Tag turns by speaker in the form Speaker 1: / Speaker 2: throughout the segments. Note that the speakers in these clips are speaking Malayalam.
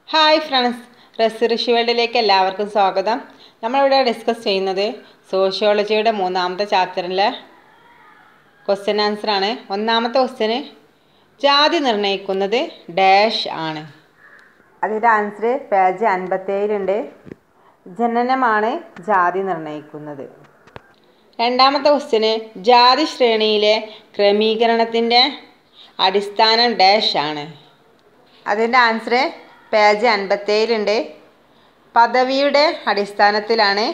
Speaker 1: ഹായ് ഫ്രണ്ട്സ് റെസ് ഋഷി വേൾഡിലേക്ക് എല്ലാവർക്കും സ്വാഗതം നമ്മളിവിടെ ഡിസ്കസ് ചെയ്യുന്നത് സോഷ്യോളജിയുടെ മൂന്നാമത്തെ ചാപ്റ്ററിലെ ക്വസ്റ്റ്യൻ ആൻസറാണ് ഒന്നാമത്തെ ക്വസ്റ്റ്യന് ജാതി നിർണ്ണയിക്കുന്നത് ഡാഷ് ആണ് അതിൻ്റെ ആൻസർ പേജ് അൻപത്തേഴിലുണ്ട് ജനനമാണ് ജാതി നിർണ്ണയിക്കുന്നത് രണ്ടാമത്തെ ക്വസ്റ്റ്യന് ജാതി ശ്രേണിയിലെ ക്രമീകരണത്തിൻ്റെ അടിസ്ഥാനം ഡാഷ് ആണ് അതിൻ്റെ ആൻസർ പേജ് അൻപത്തേഴിലുണ്ട് പദവിയുടെ അടിസ്ഥാനത്തിലാണ്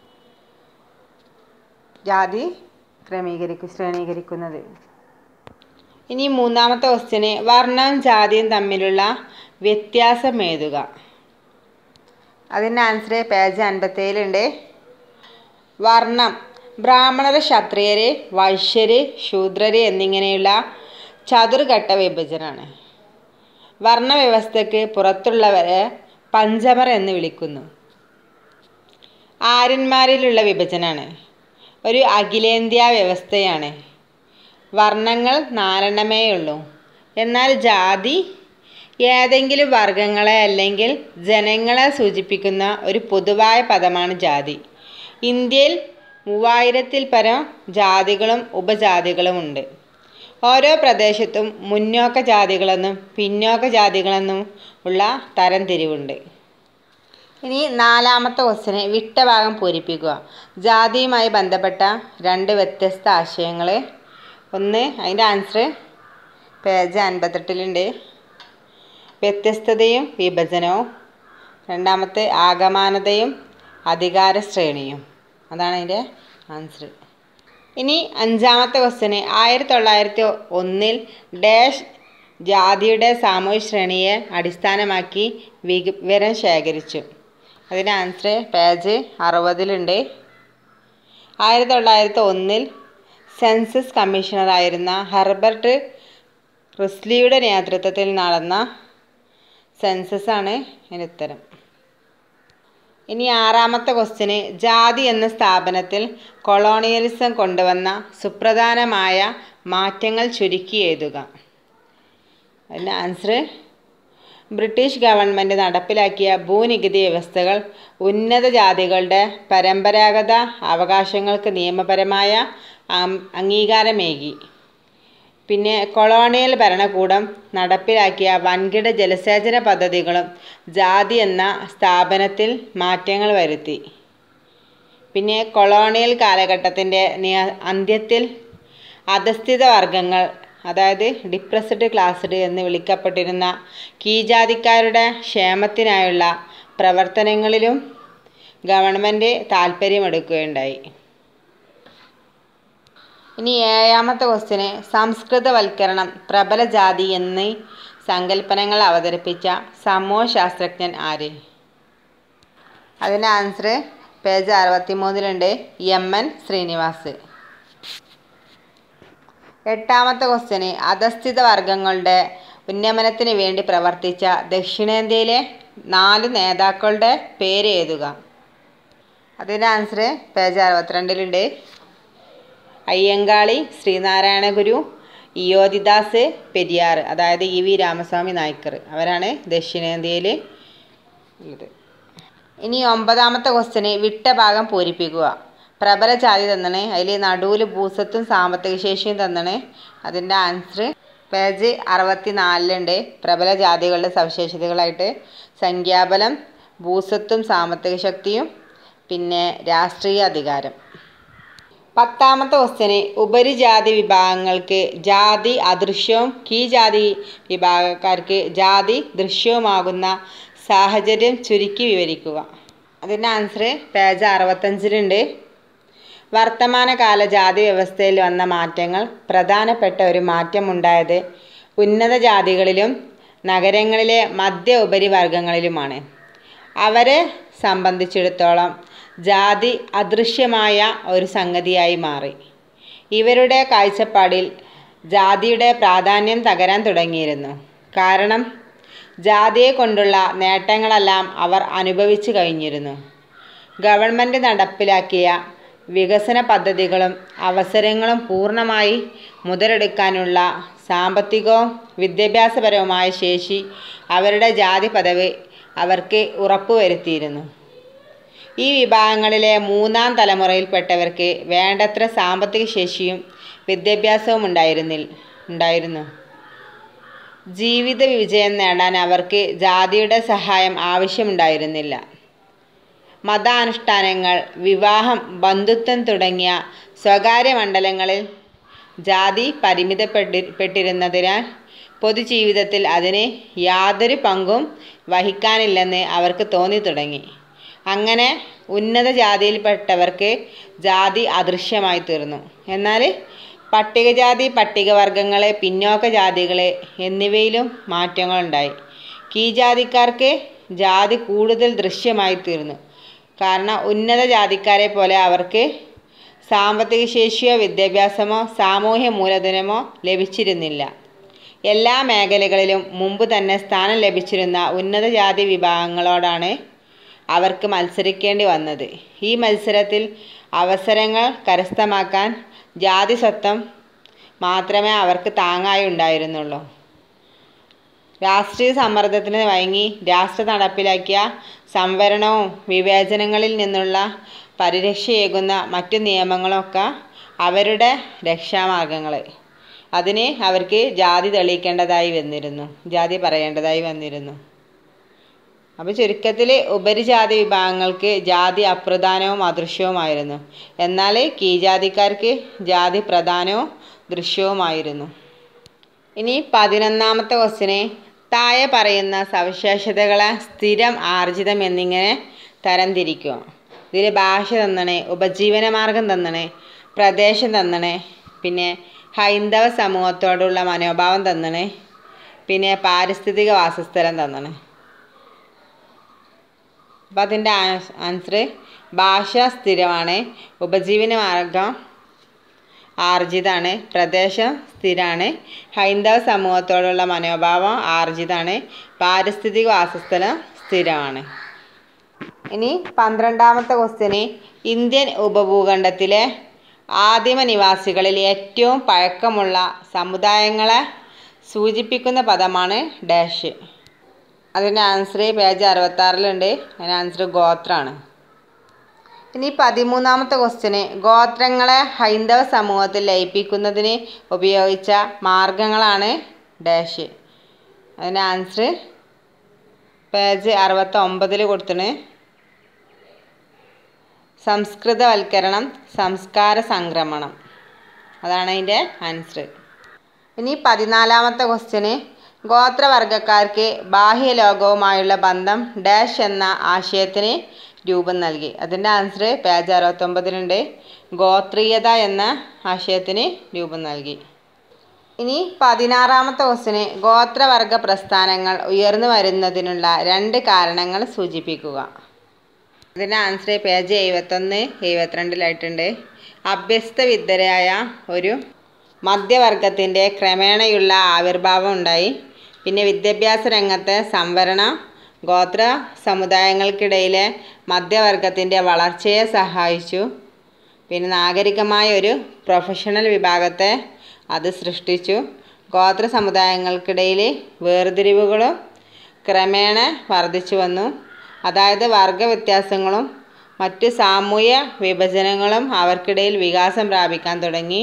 Speaker 1: ജാതി ക്രമീകരിക്കും ശ്രേണീകരിക്കുന്നത് ഇനി മൂന്നാമത്തെ ക്വസ്റ്റ്യന് വർണ്ണവും ജാതിയും തമ്മിലുള്ള വ്യത്യാസം എഴുതുക അതിൻ്റെ ആൻസർ പേജ് അൻപത്തേഴിലുണ്ട് വർണ്ണം ബ്രാഹ്മണർ ക്ഷത്രിയര് വൈശ്യര് ശൂദ്രര് എന്നിങ്ങനെയുള്ള ചതുർഘട്ട വിഭജനമാണ് വർണ്ണവ്യവസ്ഥയ്ക്ക് പുറത്തുള്ളവരെ പഞ്ചമർ എന്ന് വിളിക്കുന്നു ആര്യന്മാരിലുള്ള വിഭജനമാണ് ഒരു അഖിലേന്ത്യാ വ്യവസ്ഥയാണ് വർണ്ണങ്ങൾ നാലെണ്ണമേ ഉള്ളൂ എന്നാൽ ജാതി ഏതെങ്കിലും വർഗങ്ങളെ അല്ലെങ്കിൽ ജനങ്ങളെ സൂചിപ്പിക്കുന്ന ഒരു പൊതുവായ പദമാണ് ജാതി ഇന്ത്യയിൽ മൂവായിരത്തിൽ പരം ജാതികളും ഉപജാതികളും ഉണ്ട് ഓരോ പ്രദേശത്തും മുന്നോക്ക ജാതികളെന്നും പിന്നോക്ക ജാതികളെന്നും ഉള്ള തരംതിരിവുണ്ട് ഇനി നാലാമത്തെ ക്വസ്റ്റിന് വിട്ട ഭാഗം പൂരിപ്പിക്കുക ജാതിയുമായി ബന്ധപ്പെട്ട രണ്ട് വ്യത്യസ്ത ആശയങ്ങൾ ഒന്ന് അതിൻ്റെ ആൻസർ പേജ് അൻപത്തെട്ടിലുണ്ട് വ്യത്യസ്തതയും വിഭജനവും രണ്ടാമത്തെ ആകമാനതയും അധികാര ശ്രേണിയും അതാണ് അതിൻ്റെ ആൻസർ ഇനി അഞ്ചാമത്തെ ക്വസ്റ്റ്യന് ആയിരത്തി തൊള്ളായിരത്തി ഒന്നിൽ ഡാഷ് ജാതിയുടെ സാമൂഹ്യ ശ്രേണിയെ അടിസ്ഥാനമാക്കി വിവരം ശേഖരിച്ചു അതിൻ്റെ ആൻസർ പേജ് അറുപതിലുണ്ട് ആയിരത്തി തൊള്ളായിരത്തി ഒന്നിൽ സെൻസസ് കമ്മീഷണറായിരുന്ന ഹെർബർട്ട് റിസ്ലിയുടെ നേതൃത്വത്തിൽ നടന്ന സെൻസസ് ആണ് അതിന് ഉത്തരം ഇനി ആറാമത്തെ ക്വസ്റ്റ്യന് ജാതി എന്ന സ്ഥാപനത്തിൽ കൊളോണിയലിസം കൊണ്ടുവന്ന സുപ്രധാനമായ മാറ്റങ്ങൾ ചുരുക്കി എഴുതുക അതിൻ്റെ ആൻസർ ബ്രിട്ടീഷ് ഗവൺമെൻറ് നടപ്പിലാക്കിയ ഭൂനികുതി വ്യവസ്ഥകൾ ഉന്നത ജാതികളുടെ പരമ്പരാഗത അവകാശങ്ങൾക്ക് നിയമപരമായ അംഗീകാരമേകി പിന്നെ കൊളോണിയൽ ഭരണകൂടം നടപ്പിലാക്കിയ വൻകിട ജലസേചന പദ്ധതികളും ജാതി എന്ന സ്ഥാപനത്തിൽ മാറ്റങ്ങൾ വരുത്തി പിന്നെ കൊളോണിയൽ കാലഘട്ടത്തിൻ്റെ അന്ത്യത്തിൽ അധസ്ഥിത വർഗങ്ങൾ അതായത് ഡിപ്രസ്ഡ് ക്ലാസ്ഡ് എന്ന് വിളിക്കപ്പെട്ടിരുന്ന കീജാതിക്കാരുടെ ക്ഷേമത്തിനായുള്ള പ്രവർത്തനങ്ങളിലും ഗവൺമെൻറ് താൽപ്പര്യമെടുക്കുകയുണ്ടായി ഇനി ഏഴാമത്തെ ക്വസ്റ്റ്യന് സംസ്കൃതവൽക്കരണം പ്രബല ജാതി എന്നീ സങ്കല്പനങ്ങൾ അവതരിപ്പിച്ച സമൂഹശാസ്ത്രജ്ഞൻ ആര് അതിൻ്റെ ആൻസർ പേജ് അറുപത്തി മൂന്നിലുണ്ട് എം എൻ ശ്രീനിവാസ് എട്ടാമത്തെ ക്വസ്റ്റ്യന് അധസ്ഥിത വർഗങ്ങളുടെ ഉന്നമനത്തിന് വേണ്ടി പ്രവർത്തിച്ച ദക്ഷിണേന്ത്യയിലെ നാല് നേതാക്കളുടെ പേര് എഴുതുക അതിൻ്റെ ആൻസർ പേജ് അറുപത്തിരണ്ടിലുണ്ട് അയ്യങ്കാളി ശ്രീനാരായണ ഗുരു ഇയോദിദാസ് പെരിയാർ അതായത് ഇ വി രാമസ്വാമി നായ്ക്കർ അവരാണ് ദക്ഷിണേന്ത്യയിൽ ഉള്ളത് ഇനി ഒമ്പതാമത്തെ ക്വസ്റ്റ്യന് വിട്ട ഭാഗം പൂരിപ്പിക്കുക പ്രബല ജാതി തന്നണ് അതിൽ നടുവിൽ ഭൂസത്തും സാമ്പത്തിക ശേഷിയും തന്നണ് അതിൻ്റെ ആൻസർ പേജ് അറുപത്തി നാലിലുണ്ട് പ്രബല ജാതികളുടെ സവിശേഷതകളായിട്ട് സംഖ്യാബലം ഭൂസത്തും സാമ്പത്തിക ശക്തിയും പിന്നെ രാഷ്ട്രീയ അധികാരം പത്താമത്തെ ക്വസ്റ്റ്യന് ഉപരിജാതി വിഭാഗങ്ങൾക്ക് ജാതി അദൃശ്യവും കീജാതി വിഭാഗക്കാർക്ക് ജാതി ദൃശ്യവുമാകുന്ന സാഹചര്യം ചുരുക്കി വിവരിക്കുക അതിൻ്റെ ആൻസർ പേജ് അറുപത്തഞ്ചിലുണ്ട് വർത്തമാനകാല ജാതി വ്യവസ്ഥയിൽ വന്ന മാറ്റങ്ങൾ പ്രധാനപ്പെട്ട ഒരു മാറ്റമുണ്ടായത് ഉന്നത ജാതികളിലും നഗരങ്ങളിലെ മധ്യ ഉപരിവർഗങ്ങളിലുമാണ് അവരെ സംബന്ധിച്ചിടത്തോളം ജാതി അദൃശ്യമായ ഒരു സംഗതിയായി മാറി ഇവരുടെ കാഴ്ചപ്പാടിൽ ജാതിയുടെ പ്രാധാന്യം തകരാൻ തുടങ്ങിയിരുന്നു കാരണം ജാതിയെ കൊണ്ടുള്ള നേട്ടങ്ങളെല്ലാം അവർ അനുഭവിച്ചു കഴിഞ്ഞിരുന്നു ഗവൺമെൻറ് നടപ്പിലാക്കിയ വികസന പദ്ധതികളും അവസരങ്ങളും പൂർണ്ണമായി മുതലെടുക്കാനുള്ള സാമ്പത്തികവും വിദ്യാഭ്യാസപരവുമായ ശേഷി അവരുടെ ജാതി പദവി അവർക്ക് ഉറപ്പുവരുത്തിയിരുന്നു ഈ വിഭാഗങ്ങളിലെ മൂന്നാം തലമുറയിൽപ്പെട്ടവർക്ക് വേണ്ടത്ര സാമ്പത്തിക ശേഷിയും വിദ്യാഭ്യാസവും ഉണ്ടായിരുന്നില്ല ഉണ്ടായിരുന്നു ജീവിത വിജയം നേടാൻ അവർക്ക് ജാതിയുടെ സഹായം ആവശ്യമുണ്ടായിരുന്നില്ല മതാനുഷ്ഠാനങ്ങൾ വിവാഹം ബന്ധുത്വം തുടങ്ങിയ സ്വകാര്യ മണ്ഡലങ്ങളിൽ ജാതി പരിമിതപ്പെട്ടി പെട്ടിരുന്നതിനാൽ പൊതുജീവിതത്തിൽ അതിന് യാതൊരു പങ്കും വഹിക്കാനില്ലെന്ന് അവർക്ക് തോന്നി തുടങ്ങി അങ്ങനെ ഉന്നത ജാതിയിൽപ്പെട്ടവർക്ക് ജാതി അദൃശ്യമായി തീർന്നു എന്നാൽ പട്ടികജാതി പട്ടികവർഗങ്ങളെ പിന്നോക്ക ജാതികളെ എന്നിവയിലും മാറ്റങ്ങളുണ്ടായി കീഴ്ജാതിക്കാർക്ക് ജാതി കൂടുതൽ ദൃശ്യമായി തീർന്നു കാരണം ഉന്നത ജാതിക്കാരെ പോലെ അവർക്ക് സാമ്പത്തിക ശേഷിയോ വിദ്യാഭ്യാസമോ സാമൂഹ്യ മൂലധനമോ ലഭിച്ചിരുന്നില്ല എല്ലാ മേഖലകളിലും മുമ്പ് തന്നെ സ്ഥാനം ലഭിച്ചിരുന്ന ഉന്നത ജാതി വിഭാഗങ്ങളോടാണ് അവർക്ക് മത്സരിക്കേണ്ടി വന്നത് ഈ മത്സരത്തിൽ അവസരങ്ങൾ കരസ്ഥമാക്കാൻ ജാതി സ്വത്വം മാത്രമേ അവർക്ക് താങ്ങായി ഉണ്ടായിരുന്നുള്ളൂ രാഷ്ട്രീയ സമ്മർദ്ദത്തിന് വഴങ്ങി രാഷ്ട്ര നടപ്പിലാക്കിയ സംവരണവും വിവേചനങ്ങളിൽ നിന്നുള്ള പരിരക്ഷയേകുന്ന മറ്റു നിയമങ്ങളൊക്കെ അവരുടെ രക്ഷാമാർഗങ്ങൾ അതിന് അവർക്ക് ജാതി തെളിയിക്കേണ്ടതായി വന്നിരുന്നു ജാതി പറയേണ്ടതായി വന്നിരുന്നു അപ്പോൾ ചുരുക്കത്തിൽ ഉപരിജാതി വിഭാഗങ്ങൾക്ക് ജാതി അപ്രധാനവും അദൃശ്യവുമായിരുന്നു എന്നാൽ കീഴ്ജാതിക്കാർക്ക് ജാതി പ്രധാനവും ദൃശ്യവുമായിരുന്നു ഇനി പതിനൊന്നാമത്തെ ക്വസ്റ്റിന് താഴെ പറയുന്ന സവിശേഷതകളെ സ്ഥിരം ആർജിതം എന്നിങ്ങനെ തരംതിരിക്കുക ഇതിൽ ഭാഷ തന്നണേ ഉപജീവനമാർഗം തന്നണേ പ്രദേശം തന്നണേ പിന്നെ ഹൈന്ദവ സമൂഹത്തോടുള്ള മനോഭാവം തന്നണേ പിന്നെ പാരിസ്ഥിതിക വാസസ്ഥലം തന്നണേ അപ്പം അതിൻ്റെ ആൻസർ ഭാഷ സ്ഥിരമാണ് ഉപജീവന മാർഗം ആർജിതാണ് പ്രദേശം സ്ഥിരമാണ് ഹൈന്ദവ സമൂഹത്തോടുള്ള മനോഭാവം ആർജിതാണ് പാരിസ്ഥിതിക വാസസ്ഥലം സ്ഥിരമാണ് ഇനി പന്ത്രണ്ടാമത്തെ ക്വസ്റ്റ്യന് ഇന്ത്യൻ ഉപഭൂഖണ്ഡത്തിലെ ആദിമ നിവാസികളിൽ ഏറ്റവും പഴക്കമുള്ള സമുദായങ്ങളെ സൂചിപ്പിക്കുന്ന പദമാണ് ഡാഷ് അതിൻ്റെ ആൻസർ പേജ് അറുപത്താറിലുണ്ട് അതിൻ്റെ ആൻസർ ഗോത്രമാണ് ഇനി പതിമൂന്നാമത്തെ ക്വസ്റ്റ്യന് ഗോത്രങ്ങളെ ഹൈന്ദവ സമൂഹത്തിൽ ലയിപ്പിക്കുന്നതിന് ഉപയോഗിച്ച മാർഗങ്ങളാണ് ഡാഷ് അതിൻ്റെ ആൻസർ പേജ് അറുപത്തൊമ്പതിൽ കൊടുത്തിന് സംസ്കൃതവൽക്കരണം സംസ്കാര സംക്രമണം അതാണ് അതിൻ്റെ ആൻസർ ഇനി പതിനാലാമത്തെ ക്വസ്റ്റ്യന് ഗോത്രവർഗക്കാർക്ക് ബാഹ്യലോകവുമായുള്ള ബന്ധം ഡാഷ് എന്ന ആശയത്തിന് രൂപം നൽകി അതിൻ്റെ ആൻസർ പേജ് അറുപത്തൊമ്പതിലുണ്ട് ഗോത്രീയത എന്ന ആശയത്തിന് രൂപം നൽകി ഇനി പതിനാറാമത്തെ ക്വസ്റ്റിന് ഗോത്രവർഗ പ്രസ്ഥാനങ്ങൾ ഉയർന്നു വരുന്നതിനുള്ള രണ്ട് കാരണങ്ങൾ സൂചിപ്പിക്കുക ഇതിൻ്റെ ആൻസർ പേജ് എഴുപത്തൊന്ന് എഴുപത്തിരണ്ടിലായിട്ടുണ്ട് അഭ്യസ്ത വിദ്യരായ ഒരു മധ്യവർഗത്തിൻ്റെ ക്രമേണയുള്ള ആവിർഭാവം ഉണ്ടായി പിന്നെ വിദ്യാഭ്യാസ രംഗത്തെ സംവരണ ഗോത്ര സമുദായങ്ങൾക്കിടയിലെ മധ്യവർഗത്തിൻ്റെ വളർച്ചയെ സഹായിച്ചു പിന്നെ നാഗരികമായ ഒരു പ്രൊഫഷണൽ വിഭാഗത്തെ അത് സൃഷ്ടിച്ചു ഗോത്ര സമുദായങ്ങൾക്കിടയിൽ വേർതിരിവുകളും ക്രമേണ വർദ്ധിച്ചു വന്നു അതായത് വർഗവ്യത്യാസങ്ങളും മറ്റ് സാമൂഹ്യ വിഭജനങ്ങളും അവർക്കിടയിൽ വികാസം പ്രാപിക്കാൻ തുടങ്ങി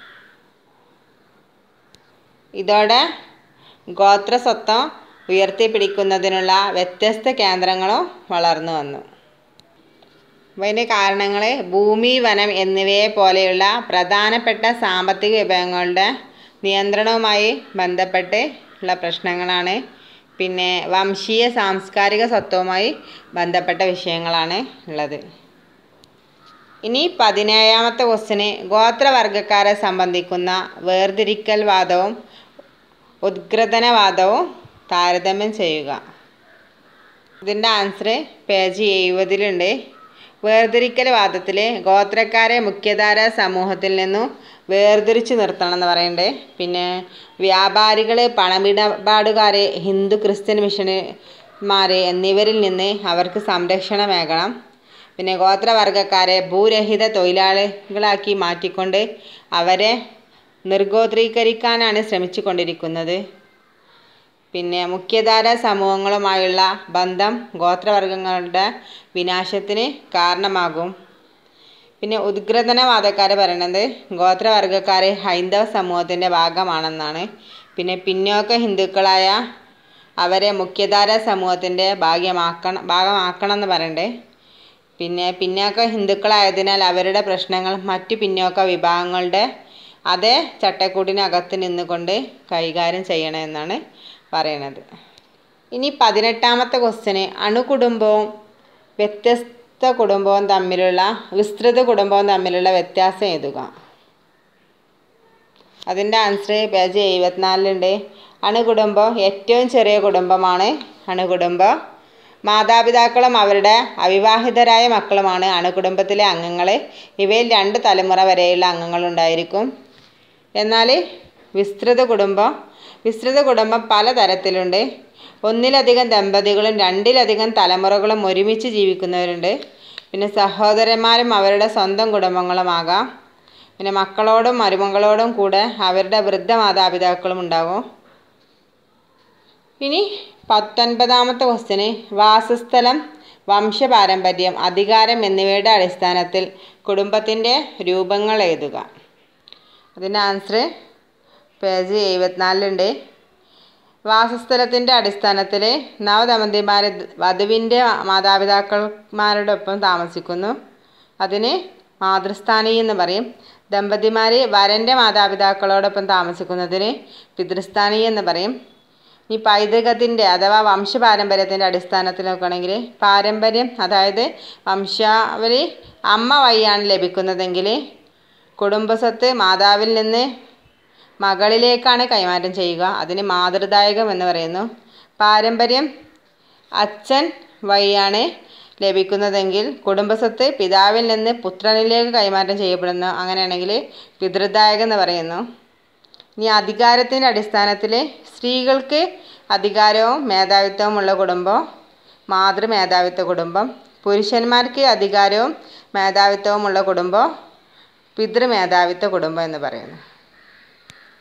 Speaker 1: ഇതോടെ ഗോത്രസ്വത്വം ഉയർത്തിപ്പിടിക്കുന്നതിനുള്ള വ്യത്യസ്ത കേന്ദ്രങ്ങളും വളർന്നു വന്നു അപ്പോൾ അതിൻ്റെ കാരണങ്ങൾ ഭൂമി വനം എന്നിവയെ പോലെയുള്ള പ്രധാനപ്പെട്ട സാമ്പത്തിക വിഭവങ്ങളുടെ നിയന്ത്രണവുമായി ബന്ധപ്പെട്ട് ഉള്ള പ്രശ്നങ്ങളാണ് പിന്നെ വംശീയ സാംസ്കാരിക സ്വത്വവുമായി ബന്ധപ്പെട്ട വിഷയങ്ങളാണ് ഉള്ളത് ഇനി പതിനേഴാമത്തെ ക്വസ്റ്റിന് ഗോത്രവർഗക്കാരെ സംബന്ധിക്കുന്ന വേർതിരിക്കൽ വാദവും ഉദ്ഗ്രഥനവാദവും താരതമ്യം ചെയ്യുക ഇതിൻ്റെ ആൻസർ പേജ് എഴുപതിലുണ്ട് വേർതിരിക്കൽ വാദത്തിൽ ഗോത്രക്കാരെ മുഖ്യധാര സമൂഹത്തിൽ നിന്നും വേർതിരിച്ച് നിർത്തണം എന്ന് പറയുന്നുണ്ട് പിന്നെ വ്യാപാരികൾ പണമിടപാടുകാർ ഹിന്ദു ക്രിസ്ത്യൻ മിഷനുമാർ എന്നിവരിൽ നിന്ന് അവർക്ക് സംരക്ഷണമേകണം പിന്നെ ഗോത്രവർഗക്കാരെ ഭൂരഹിത തൊഴിലാളികളാക്കി മാറ്റിക്കൊണ്ട് അവരെ നിർഗോത്രീകരിക്കാനാണ് ശ്രമിച്ചു കൊണ്ടിരിക്കുന്നത് പിന്നെ മുഖ്യധാര സമൂഹങ്ങളുമായുള്ള ബന്ധം ഗോത്രവർഗങ്ങളുടെ വിനാശത്തിന് കാരണമാകും പിന്നെ ഉദ്ഗ്രഥനവാദക്കാർ പറയണത് ഗോത്രവർഗക്കാർ ഹൈന്ദവ സമൂഹത്തിൻ്റെ ഭാഗമാണെന്നാണ് പിന്നെ പിന്നോക്ക ഹിന്ദുക്കളായ അവരെ മുഖ്യധാര സമൂഹത്തിൻ്റെ ഭാഗ്യമാക്കണം ഭാഗമാക്കണം എന്ന് പറയണ്ടേ പിന്നെ പിന്നോക്ക ഹിന്ദുക്കളായതിനാൽ അവരുടെ പ്രശ്നങ്ങൾ മറ്റു പിന്നോക്ക വിഭാഗങ്ങളുടെ അതേ ചട്ടക്കൂടിനകത്ത് നിന്നുകൊണ്ട് കൈകാര്യം ചെയ്യണമെന്നാണ് പറയണത് ഇനി പതിനെട്ടാമത്തെ ക്വസ്റ്റ്യന് അണുകുടുംബവും വ്യത്യസ്ത കുടുംബവും തമ്മിലുള്ള വിസ്തൃത കുടുംബവും തമ്മിലുള്ള വ്യത്യാസം എഴുതുക അതിൻ്റെ ആൻസർ പേജ് എഴുപത്തിനാലിലുണ്ട് അണുകുടുംബം ഏറ്റവും ചെറിയ കുടുംബമാണ് അണുകുടുംബം മാതാപിതാക്കളും അവരുടെ അവിവാഹിതരായ മക്കളുമാണ് അണുകുടുംബത്തിലെ അംഗങ്ങൾ ഇവയിൽ രണ്ട് തലമുറ വരെയുള്ള അംഗങ്ങളുണ്ടായിരിക്കും എന്നാൽ വിസ്തൃത കുടുംബം വിസ്തൃത കുടുംബം പലതരത്തിലുണ്ട് ഒന്നിലധികം ദമ്പതികളും രണ്ടിലധികം തലമുറകളും ഒരുമിച്ച് ജീവിക്കുന്നവരുണ്ട് പിന്നെ സഹോദരന്മാരും അവരുടെ സ്വന്തം കുടുംബങ്ങളുമാകാം പിന്നെ മക്കളോടും മരുമകളോടും കൂടെ അവരുടെ വൃദ്ധ മാതാപിതാക്കളും ഉണ്ടാകും ഇനി പത്തൊൻപതാമത്തെ ക്വസ്റ്റ്യന് വാസസ്ഥലം വംശപാരമ്പര്യം അധികാരം എന്നിവയുടെ അടിസ്ഥാനത്തിൽ കുടുംബത്തിൻ്റെ രൂപങ്ങൾ എഴുതുക അതിൻ്റെ ആൻസർ പേജ് എഴുപത്തിനാലിലുണ്ട് വാസസ്ഥലത്തിൻ്റെ അടിസ്ഥാനത്തിൽ നവദമ്പതിമാർ വധുവിൻ്റെ മാതാപിതാക്കന്മാരുടെ ഒപ്പം താമസിക്കുന്നു അതിന് മാതൃസ്ഥാനി എന്ന് പറയും ദമ്പതിമാർ വരൻ്റെ മാതാപിതാക്കളോടൊപ്പം താമസിക്കുന്നതിന് പിതൃസ്ഥാനി എന്ന് പറയും ഈ പൈതൃകത്തിൻ്റെ അഥവാ വംശപാരമ്പര്യത്തിൻ്റെ അടിസ്ഥാനത്തിൽ നോക്കുകയാണെങ്കിൽ പാരമ്പര്യം അതായത് വംശാവലി അമ്മ വഴിയാണ് ലഭിക്കുന്നതെങ്കിൽ കുടുംബസ്വത്ത് മാതാവിൽ നിന്ന് മകളിലേക്കാണ് കൈമാറ്റം ചെയ്യുക അതിന് മാതൃദായകം എന്ന് പറയുന്നു പാരമ്പര്യം അച്ഛൻ വഴിയാണ് ലഭിക്കുന്നതെങ്കിൽ കുടുംബസ്വത്ത് പിതാവിൽ നിന്ന് പുത്രനിലേക്ക് കൈമാറ്റം ചെയ്യപ്പെടുന്നു അങ്ങനെയാണെങ്കിൽ പിതൃദായകം എന്ന് പറയുന്നു ഇനി അധികാരത്തിൻ്റെ അടിസ്ഥാനത്തിൽ സ്ത്രീകൾക്ക് അധികാരവും മേധാവിത്വവും ഉള്ള കുടുംബം മാതൃമേധാവിത്വ കുടുംബം പുരുഷന്മാർക്ക് അധികാരവും മേധാവിത്വവും ഉള്ള കുടുംബം പിതൃമേധാവിത്വ കുടുംബം എന്ന് പറയുന്നു